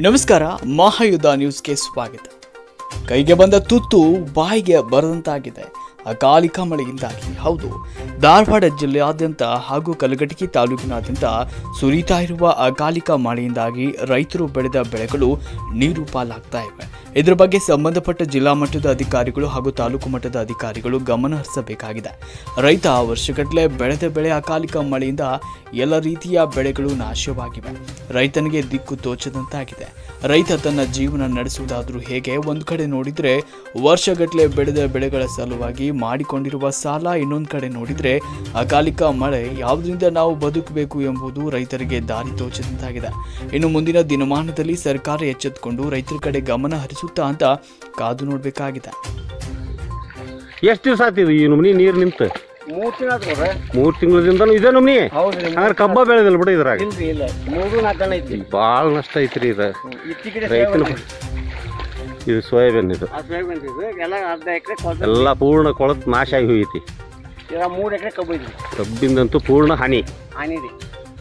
ನಮಸ್ಕಾರ ಮಹಾಯುದ್ಧ ನ್ಯೂಸ್ಗೆ ಸ್ವಾಗತ ಕೈಗೆ ಬಂದ ತುತ್ತು ಬಾಯಿಗೆ ಬರದಂತಾಗಿದೆ ಅಕಾಲಿಕ ಮಳೆಯಿಂದಾಗಿ ಹೌದು ಧಾರವಾಡ ಜಿಲ್ಲೆಯಾದ್ಯಂತ ಹಾಗೂ ಕಲಘಟಕಿ ತಾಲೂಕಿನಾದ್ಯಂತ ಸುರಿತಾ ಇರುವ ಅಕಾಲಿಕ ಮಳೆಯಿಂದಾಗಿ ರೈತರು ಬೆಳೆದ ಬೆಳೆಗಳು ನೀರು ಪಾಲಾಗ್ತಾ ಇವೆ ಇದರ ಬಗ್ಗೆ ಸಂಬಂಧಪಟ್ಟ ಜಿಲ್ಲಾ ಮಟ್ಟದ ಅಧಿಕಾರಿಗಳು ಹಾಗೂ ತಾಲೂಕು ಮಟ್ಟದ ಅಧಿಕಾರಿಗಳು ಗಮನ ಹರಿಸಬೇಕಾಗಿದೆ ರೈತ ವರ್ಷಗಟ್ಟಲೆ ಬೆಳೆದ ಬೆಳೆ ಅಕಾಲಿಕ ಮಳೆಯಿಂದ ಎಲ್ಲ ರೀತಿಯ ಬೆಳೆಗಳು ನಾಶವಾಗಿವೆ ರೈತನಿಗೆ ದಿಕ್ಕು ತೋಚದಂತಾಗಿದೆ ರೈತ ತನ್ನ ಜೀವನ ನಡೆಸುವುದಾದರೂ ಹೇಗೆ ಒಂದು ಕಡೆ ನೋಡಿದರೆ ವರ್ಷಗಟ್ಟಲೆ ಬೆಳೆದ ಬೆಳೆಗಳ ಸಲುವಾಗಿ ಮಾಡಿಕೊಂಡಿರುವ ಸಾಲ ಇನ್ನೊಂದು ಕಡೆ ನೋಡಿದರೆ ಅಕಾಲಿಕ ಮಳೆ ಯಾವುದರಿಂದ ನಾವು ಬದುಕಬೇಕು ಎಂಬುದು ರೈತರಿಗೆ ದಾರಿ ತೋಚದಂತಾಗಿದೆ ಇನ್ನು ಮುಂದಿನ ದಿನಮಾನದಲ್ಲಿ ಸರ್ಕಾರ ಎಚ್ಚೆತ್ತುಕೊಂಡು ರೈತರ ಕಡೆ ಗಮನ ಹರಿಸುತ್ತಾ ಅಂತ ಕಾದು ನೋಡಬೇಕಾಗಿದೆ ಎಷ್ಟು ದಿವಸ ಆತಿದು ಈ ನಮ್ನಿ ನೀರು ನಿಂತು ಮೂರು ತಿಂಗಳು ಆತ್ರಿ ಮೂರು ತಿಂಗಳಿಂದನೂ ಇದೇ ನಮ್ನಿ ಹೌದ್ರಿ ಹಂಗಾರೆ ಕಬ್ಬ ಬೆಳೆದಿಲ್ಲ ಬಿಡ ಇದ್ರಾಗ ಇಲ್ರಿ ಇಲ್ಲ ಮೂರು ನಾಲ್ಕು ಜನ ಐತಿ ಭಾಳ ನಷ್ಟ ಐತ್ರಿ ಇದು ಇತ್ತೀಕಡೆ ರೈತನ ಇದು ಸೋಯಾಬೀನ್ ಇದು ಆ ಸೋಯಾಬೀನ್ ರೀ ಇದು ಎಲ್ಲ ಅರ್ಧ ಎಕರೆ ಕೊಳ್ತ ಎಲ್ಲ ಪೂರ್ಣ ಕೊಳತ್ ನಾಶ ಆಗಿ ಹೋಗೈತಿ ಇಲ್ಲ ಮೂರು ಎಕರೆ ಕಬ್ಬು ಐತ್ರಿ ಕಬ್ಬಿಂದಂತೂ ಪೂರ್ಣ ಹಾನಿ ಹಾನಿ ರೀ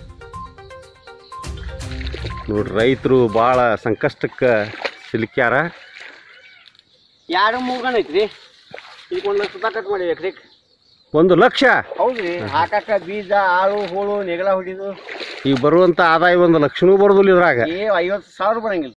ನೋಡ್ರಿ ರೈತರು ಭಾಳ ಸಂಕಷ್ಟಕ್ಕೆ ಸಿಲುಕ್ಯಾರ ಎರಡು ಮೂರು ಗಣ ಐತ್ರಿ ಇದಕ್ಕೆ ಒಂದು ಲಕ್ಷ ರೂಪಾಯಿ ಕಟ್ ಮಾಡಿ ಎಕರೆ ಒಂದು ಲಕ್ಷ ಹೌದ್ರಿ ಹಾಕಾಕ ಬೀಜ ಆಳು ಹೋಳು ನೆಗಲ ಹೊಡಿದು ಈಗ ಬರುವಂಥ ಆದಾಯ ಒಂದು ಲಕ್ಷನೂ ಬರೋದಿಲ್ಲ ಇದ್ರಾಗ ಏ ಐವತ್ತು ಸಾವಿರ ಬರಂಗಿಲ್ಲ